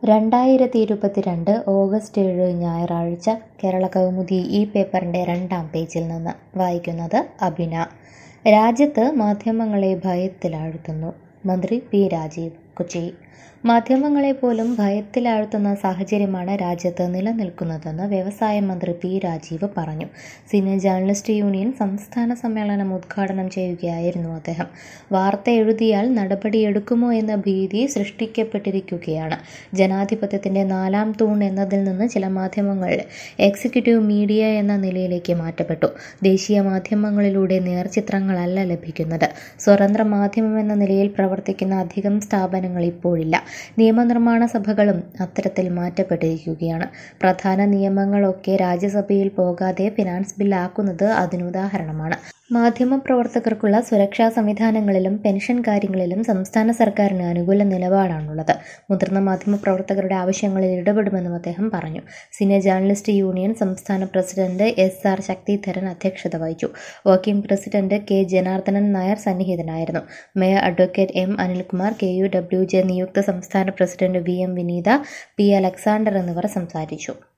രണ്ടായിരത്തി ഇരുപത്തിരണ്ട് ഓഗസ്റ്റ് ഏഴ് ഞായറാഴ്ച കേരള കൗമുദി ഈ പേപ്പറിൻ്റെ രണ്ടാം പേജിൽ നിന്ന് വായിക്കുന്നത് അബിന രാജ്യത്ത് മാധ്യമങ്ങളെ ഭയത്തിലാഴ്ത്തുന്നു മന്ത്രി പി രാജീവ് കൊച്ചി മാധ്യമങ്ങളെ പോലും ഭയത്തിലാഴ്ത്തുന്ന സാഹചര്യമാണ് രാജ്യത്ത് നിലനിൽക്കുന്നതെന്ന് വ്യവസായ മന്ത്രി പി രാജീവ് പറഞ്ഞു സീനിയർ ജേർണലിസ്റ്റ് യൂണിയൻ സംസ്ഥാന സമ്മേളനം ഉദ്ഘാടനം ചെയ്യുകയായിരുന്നു അദ്ദേഹം വാർത്ത എഴുതിയാൽ നടപടിയെടുക്കുമോ എന്ന ഭീതി സൃഷ്ടിക്കപ്പെട്ടിരിക്കുകയാണ് ജനാധിപത്യത്തിന്റെ നാലാം തൂൺ എന്നതിൽ നിന്ന് ചില മാധ്യമങ്ങൾ എക്സിക്യൂട്ടീവ് മീഡിയ എന്ന നിലയിലേക്ക് മാറ്റപ്പെട്ടു ദേശീയ മാധ്യമങ്ങളിലൂടെ നേർചിത്രങ്ങളല്ല ലഭിക്കുന്നത് സ്വതന്ത്ര മാധ്യമം എന്ന നിലയിൽ പ്രവർത്തിക്കുന്ന അധികം സ്ഥാപനങ്ങൾ ഇപ്പോഴില്ല നിയമനിർമ്മാണ സഭകളും അത്തരത്തിൽ മാറ്റപ്പെട്ടിരിക്കുകയാണ് പ്രധാന നിയമങ്ങളൊക്കെ രാജ്യസഭയിൽ പോകാതെ ഫിനാൻസ് ബില്ലാക്കുന്നത് അതിനുദാഹരണമാണ് മാധ്യമപ്രവർത്തകർക്കുള്ള സുരക്ഷാ സംവിധാനങ്ങളിലും പെൻഷൻ കാര്യങ്ങളിലും സംസ്ഥാന സർക്കാരിന് അനുകൂല നിലപാടാണുള്ളത് മുതിർന്ന മാധ്യമപ്രവർത്തകരുടെ ആവശ്യങ്ങളിൽ ഇടപെടുമെന്നും അദ്ദേഹം പറഞ്ഞു സീനിയർ ജേർണലിസ്റ്റ് യൂണിയൻ സംസ്ഥാന പ്രസിഡന്റ് എസ് ആർ ശക്തിധരൻ അധ്യക്ഷത വഹിച്ചു working president K Janardanan Nair സന്നിഹിതനായിരുന്നു mayor advocate M Anilkumar K U W J നിയുക്ത സംസ്ഥാന president V M Vineetha P Alexander എന്നിവർ സംസാരിച്ചു